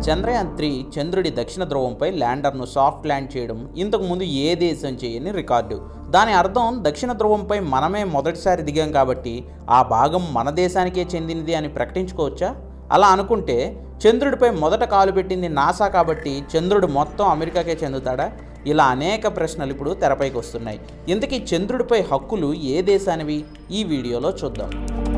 Chandrayaan three చంద్రుడి దక్షిణ ధ్రువంపై ల్యాండర్ను soft land చేయడం ఇంతకుముందు ఏ దేశం చేయని రికార్డు దాని అర్థం దక్షిణ ధ్రువంపై మనమే మొదటిసారి దిగాం కాబట్టి ఆ భాగం మన దేశానికే చెందినది అని ప్రకటించుకోవచ్చా అలా అనుకుంటే చంద్రుడిపై మొదట కాలు పెట్టింది నాసా కాబట్టి చంద్రుడు మొత్తం అమెరికాకే చెందుతాడా ఇలా అనేక ప్రశ్నలు ఇప్పుడు తెరపైకి వస్తున్నాయి ఇంతకీ చంద్రుడిపై హక్కులు ఏ దేశానివి ఈ వీడియోలో చూద్దాం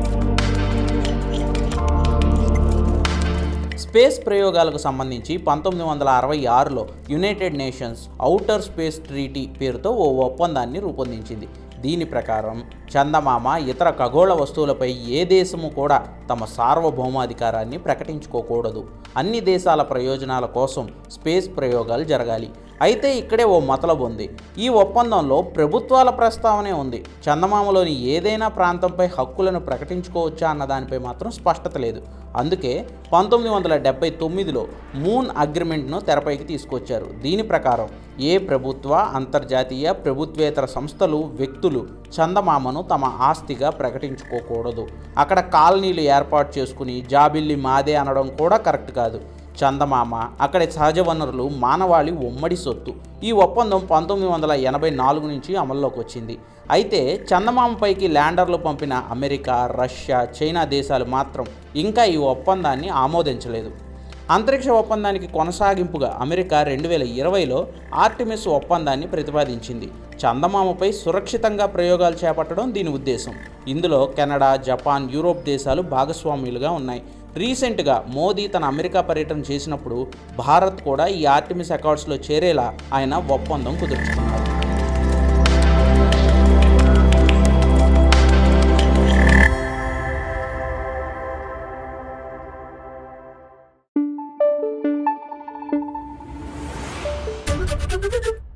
స్పేస్ ప్రయోగాలకు సంబంధించి పంతొమ్మిది వందల అరవై ఆరులో United Nations Outer Space Treaty పేరుతో ఓ ఒప్పందాన్ని రూపొందించింది దీని ప్రకారం చందమామ ఇతర ఖగోళ వస్తువులపై ఏ దేశము కూడా తమ సార్వభౌమాధికారాన్ని ప్రకటించుకోకూడదు అన్ని దేశాల ప్రయోజనాల కోసం స్పేస్ ప్రయోగాలు జరగాలి అయితే ఇక్కడే ఓ మతలబు ఉంది ఈ ఒప్పందంలో ప్రభుత్వాల ప్రస్తావనే ఉంది చందమామలోని ఏదైనా ప్రాంతంపై హక్కులను ప్రకటించుకోవచ్చా అన్న దానిపై మాత్రం స్పష్టత లేదు అందుకే పంతొమ్మిది వందల డెబ్బై తొమ్మిదిలో మూన్ అగ్రిమెంట్ను తెరపైకి తీసుకొచ్చారు దీని ప్రకారం ఏ ప్రభుత్వ అంతర్జాతీయ ప్రభుత్వేతర సంస్థలు వ్యక్తులు చందమామను తమ ఆస్తిగా ప్రకటించుకోకూడదు అక్కడ కాలనీలు ఏర్పాటు చేసుకుని జాబిల్లి మాదే అనడం కూడా కరెక్ట్ కాదు చందమామ అక్కడి సహజ వనరులు మానవాళి ఉమ్మడి సొత్తు ఈ ఒప్పందం పంతొమ్మిది వందల ఎనభై నాలుగు నుంచి అమల్లోకి వచ్చింది అయితే చందమామపైకి ల్యాండర్లు పంపిన అమెరికా రష్యా చైనా దేశాలు మాత్రం ఇంకా ఈ ఒప్పందాన్ని ఆమోదించలేదు అంతరిక్ష ఒప్పందానికి కొనసాగింపుగా అమెరికా రెండు వేల ఇరవైలో ఆర్టిమిస్ ఒప్పందాన్ని ప్రతిపాదించింది చందమామపై సురక్షితంగా ప్రయోగాలు చేపట్టడం దీని ఉద్దేశం ఇందులో కెనడా జపాన్ యూరోప్ దేశాలు భాగస్వామ్యులుగా ఉన్నాయి రీసెంట్గా మోదీ తన అమెరికా పర్యటన చేసినప్పుడు భారత్ కూడా ఈ ఆర్టిమిస్ అకార్డ్స్లో చేరేలా ఆయన ఒప్పందం కుదుర్చుకున్నారు Thank you.